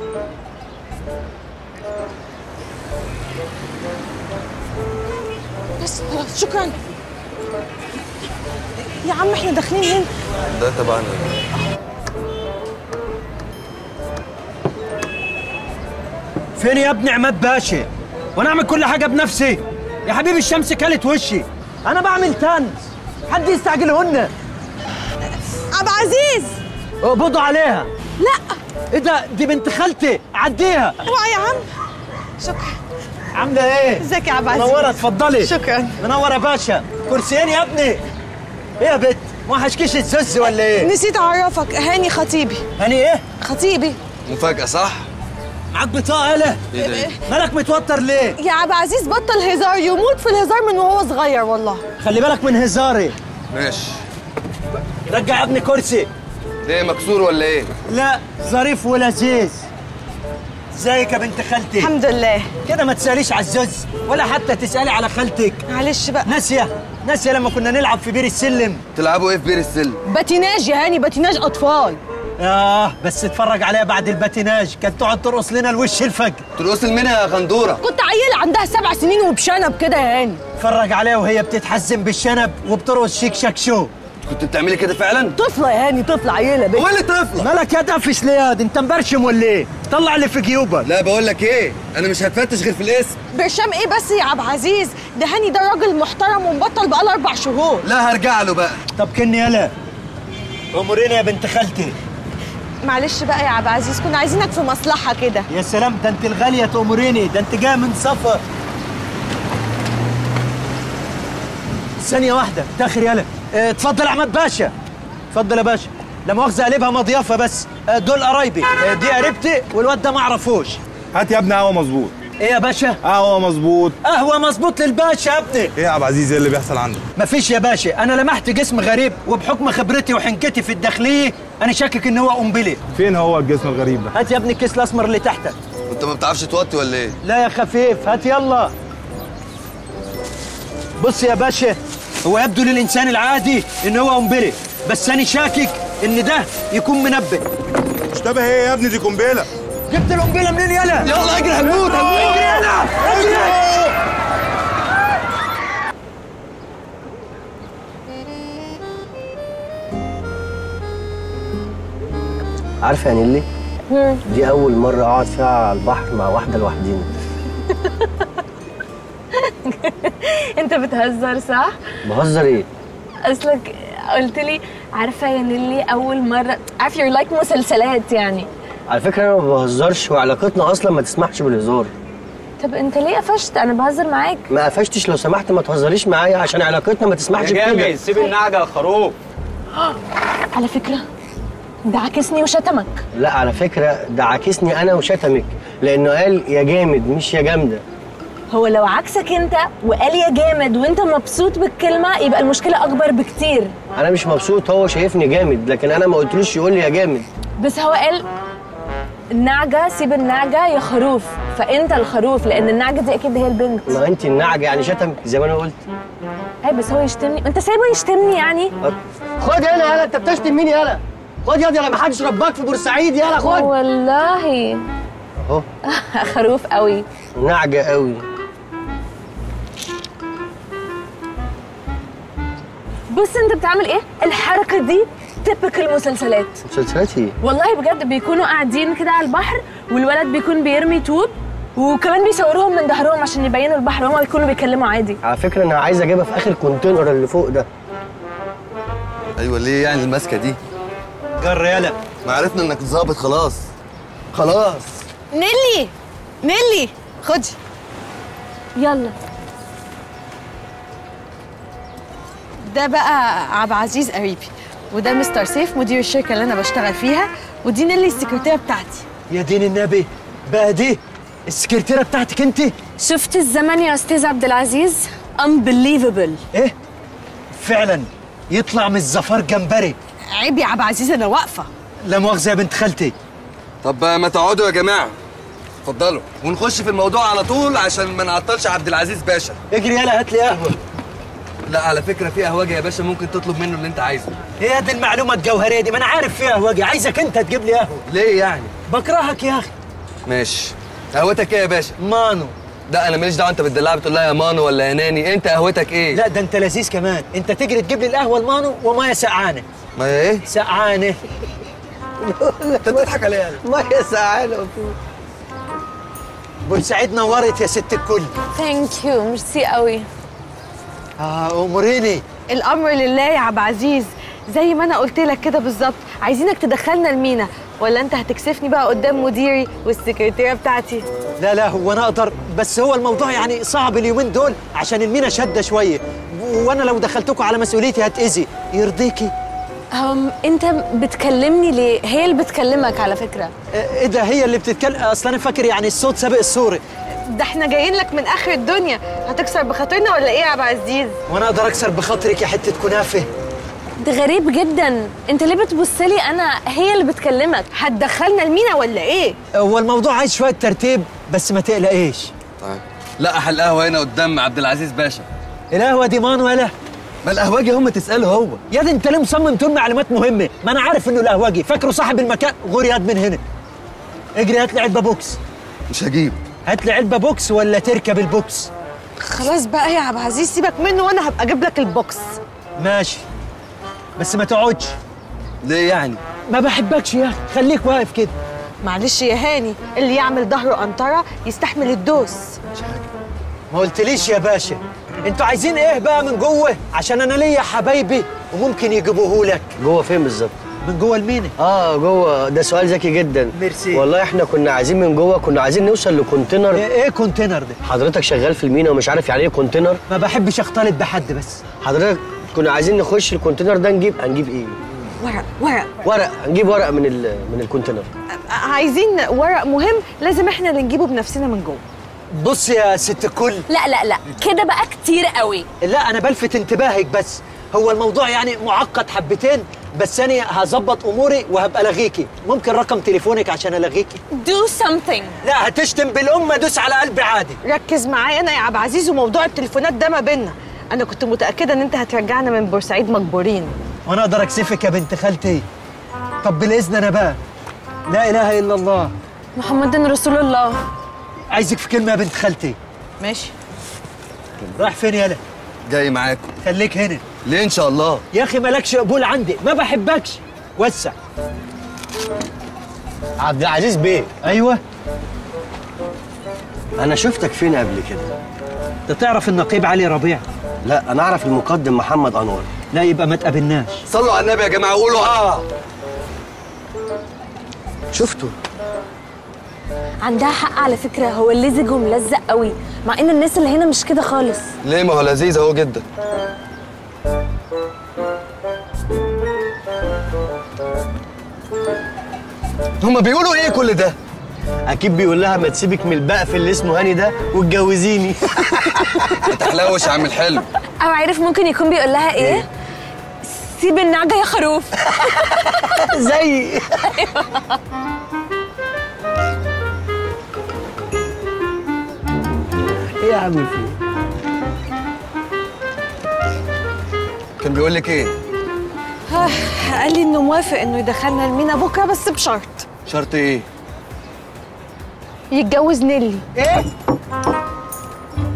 بس خلاص شكرا يا عم احنا داخلين هنا ده طبعا فين يا ابني عماد باشا وانا اعمل كل حاجه بنفسي يا حبيبي الشمس كلت وشي انا بعمل تنس حد يستعجلهن عبد العزيز اقبضوا عليها لا ايه ده دي بنت خالتي عديها اوعى يا عم شكرا عامله ايه ازيك يا عبد العزيز منوره اتفضلي شكرا منوره يا باشا كرسيين يا ابني ايه يا بت ما حشكيش الزز ولا ايه نسيت اعرفك هاني خطيبي هاني ايه خطيبي مفاجأة صح؟ معاك بطاقه يالا ايه ده؟ مالك متوتر ليه يا عبد العزيز بطل هزار يموت في الهزار من وهو صغير والله خلي بالك من هزاري ماشي رجع يا ابني كرسي ليه مكسور ولا ايه؟ لا ظريف ولذيذ ازيك يا بنت خالتي الحمد لله كده ما تساليش على الزوز ولا حتى تسالي على خالتك معلش بقى ناسيه ناسيه لما كنا نلعب في بير السلم تلعبوا ايه في بير السلم؟ باتيناج يا هاني باتيناج اطفال اه بس اتفرج عليها بعد الباتيناج كانت تقعد ترقص لنا الوش الفجر ترقص منها يا غندورة كنت عيل عندها سبع سنين وبشنب كده يا هاني اتفرج عليها وهي بتتحزن بالشنب وبترقص شيك شاك شو كنت بتعملي كده فعلا؟ طفله يا هاني طفله عيله بنت هو اللي طفلة مالك يا دفش ليه يا دي انت مبرشم ولا ايه طلع اللي في جيوبك لا بقول لك ايه انا مش هتفتش غير في الاسم برشام ايه بس يا عبد العزيز ده هاني ده راجل محترم ومبطل بقاله اربع شهور لا هرجع له بقى طب كني يلا امورينا يا بنت خالتي معلش بقى يا عبد العزيز كنا عايزينك في مصلحه كده يا سلام ده انت الغاليه تأمريني ده انت جايه من سفر ثانية واحدة تاخر يلا اه، اتفضل يا احمد باشا اتفضل يا باشا لا مؤاخذة قلبها مضيافة بس اه، دول قرايبي اه، دي قريبتي والواد ده ما اعرفوش هات يا ابني قهوه مظبوط ايه يا باشا؟ قهوه مظبوط قهوة مظبوط للباشا يا ابني ايه يا عبد العزيز ايه اللي بيحصل عندك مفيش يا باشا انا لمحت جسم غريب وبحكم خبرتي وحنكتي في الداخلية انا شاكك ان هو قنبلة فين هو الجسم الغريب ده هات يا ابني الكيس الاسمر اللي تحتك انت ما بتعرفش توطي ولا ايه؟ لا يا خفيف هات يلا بص يا باشا هو يبدو للانسان العادي ان هو قنبله بس انا شاكك ان ده يكون منبه مشتبه ايه يا ابني دي قنبله جبت القنبله منين يلا يلا اجري هنموت هنموت اجري يلا اجري عارفه يا نيلي دي اول مره اقعد فيها على البحر مع واحده لوحدينا انت بتهزر صح؟ بهزر ايه اصلك قلت لي عارفه يا نيلي اول مره عارف يور لايك مسلسلات يعني على فكره انا ما بهزرش وعلاقتنا اصلا ما تسمحش بالهزار طب انت ليه قفشت انا بهزر معاك ما قفشتش لو سمحت ما تهزريش معايا عشان علاقتنا ما تسمحش بكده سيب النعجه يا خروف على فكره ده عكسني وشتمك لا على فكره ده عاكسني انا وشتمك لانه قال يا جامد مش يا جامده هو لو عكسك انت وقال يا جامد وانت مبسوط بالكلمه يبقى المشكله اكبر بكتير انا مش مبسوط هو شايفني جامد لكن انا ما قلتلوش يقول لي يا جامد بس هو قال النعجه سيب النعجه يا خروف فانت الخروف لان النعجه دي اكيد هي البنت ما انت النعجه يعني شتمك زي ما انا قلت اي بس هو يشتمني انت سايبه يشتمني يعني خد هنا يالا انت بتشتم مين يالا خد ياض يالا ما حدش رباك في بورسعيد يالا خد والله اهو خروف قوي نعجه قوي بص انت بتعمل ايه الحركه دي تبك المسلسلات مسلسلات ايه والله بجد بيكونوا قاعدين كده على البحر والولد بيكون بيرمي طوب وكمان بيصوروهم من ظهرهم عشان يبينوا البحر وهما بيكونوا بيتكلموا عادي على فكره انا عايز اجيبها في اخر كونتينر اللي فوق ده ايوه ليه يعني الماسكه دي؟ جر يلا ما عرفنا انك ظابط خلاص خلاص نيلي نيلي خدي يلا ده بقى عبد العزيز قريبي وده مستر سيف مدير الشركه اللي انا بشتغل فيها ودي نيلي السكرتيره بتاعتي يا دين النبي بقى دي السكرتيره بتاعتك انت شفت الزمن يا استاذ عبد العزيز unbelievable ايه فعلا يطلع من الزفار جمبري عيب يا عبد العزيز انا واقفه لا مؤاخذه يا بنت خالتي طب ما تقعدوا يا جماعه اتفضلوا ونخش في الموضوع على طول عشان ما نعطلش عبد العزيز باشا اجري يلا هات لي قهوه لا على فكره في قهوجي يا باشا ممكن تطلب منه اللي انت عايزه هي دي المعلومه الجوهريه دي ما انا عارف فيها قهوجي عايزك انت تجيب لي قهوه ليه يعني بكرهك يا اخي ماشي قهوتك ايه يا باشا مانو لا انا ماليش دعوه انت بتدلعها بتقول لها يا مانو ولا يا ناني انت قهوتك ايه لا ده انت لذيذ كمان انت تجري تجيب لي القهوه المانو وميه سقعانه ما هي ايه سقعانه انت بتضحك عليها ميه سقعانه بورسعيد نورت يا ست الكل ثانك يو ميرسي قوي اه اموريني الامر لله يا عبد العزيز زي ما انا قلت لك كده بالظبط عايزينك تدخلنا المينا ولا انت هتكسفني بقى قدام مديري والسكرتيره بتاعتي لا لا هو انا اقدر بس هو الموضوع يعني صعب اليومين دول عشان المينا شاده شويه وانا لو دخلتكم على مسؤوليتي هتاذي يرضيكي هم انت بتكلمني ليه هي اللي بتكلمك على فكره آه، ايه ده هي اللي بتتكلم اصل انا فاكر يعني الصوت سابق الصوره ده احنا جايين لك من اخر الدنيا هتكسر بخاطرنا ولا ايه يا عبد العزيز وانا اقدر اكسر بخاطرك يا حته كنافه ده غريب جدا انت ليه بتبصلي انا هي اللي بتكلمك هتدخلنا المينا ولا ايه هو الموضوع عايز شويه ترتيب بس ما تقلقيش طيب لا احل قهوه هنا قدام عبد العزيز باشا القهوه دي مان ولا ما القهوجي هم تساله هو يا دي انت ليه مصمم تقول معلومات مهمه ما انا عارف انه القهوجي فاكره صاحب المكان غور ياد من هنا اجري هات لي علبه بوكس مش هجيب هات لي علبه بوكس ولا تركب البوكس خلاص بقى يا عبد العزيز سيبك منه وانا هبقى اجيب لك البوكس ماشي بس ما تقعدش ليه يعني ما بحبكش يا اخي خليك واقف كده معلش يا هاني اللي يعمل ظهره قنطره يستحمل الدوس ما قلتليش يا باشا انتوا عايزين ايه بقى من جوه عشان انا ليا حبايبي وممكن يجيبوه لك جوه فين بالظبط من جوه المينا اه جوه ده سؤال ذكي جدا ميرسي. والله احنا كنا عايزين من جوه كنا عايزين نوصل لكونتينر ايه, ايه كونتينر ده حضرتك شغال في المينا ومش عارف يعني ايه كونتينر ما بحبش اختلط بحد بس حضرتك كنا عايزين نخش الكونتينر ده نجيب هنجيب ايه ورق ورق ورق هنجيب ورق من ال... من الكونتينر عايزين ورق مهم لازم احنا اللي نجيبه بنفسنا من جوه بص يا ست الكل لا لا لا كده بقى كتير قوي لا انا بلفت انتباهك بس هو الموضوع يعني معقد حبتين بس انا هظبط اموري وهبقى الغيكي ممكن رقم تليفونك عشان الغيكي do something لا هتشتم بالامه دوس على قلبي عادي ركز معايا انا يا عبد العزيز وموضوع التليفونات ده ما بينا انا كنت متاكده ان انت هترجعنا من بورسعيد مجبورين وانا اقدر اكسفك يا بنت خالتي طب بالاذن انا بقى لا اله الا الله محمد رسول الله عايزك في كلمه يا بنت خالتي ماشي رايح فين يالا جاي معاكم خليك هنا ليه ان شاء الله يا اخي مالكش قبول عندي ما بحبكش وسع عبد العزيز بيه ايوه انا شفتك فين قبل كده انت تعرف النقيب علي ربيع لا انا اعرف المقدم محمد انور لا يبقى ما تقابلناش صلوا على النبي يا جماعه قولوا اه شفته عندها حق على فكره هو لزج وملزق قوي مع ان الناس اللي هنا مش كده خالص ليه ما هو لذيذ اهو جدا هما بيقولوا ايه كل ده اكيد بيقول لها ما تسيبك من البقف اللي اسمه هاني ده واتجوزيني تحلوش يا عم الحلو او عارف ممكن يكون بيقول لها ايه سيب النعجه يا خروف زي ايه يا عم في إيه؟ كان بيقول لك ايه قال لي انه موافق انه يدخلنا المينا بكره بس بشرط شرط ايه يتجوز نيلي ايه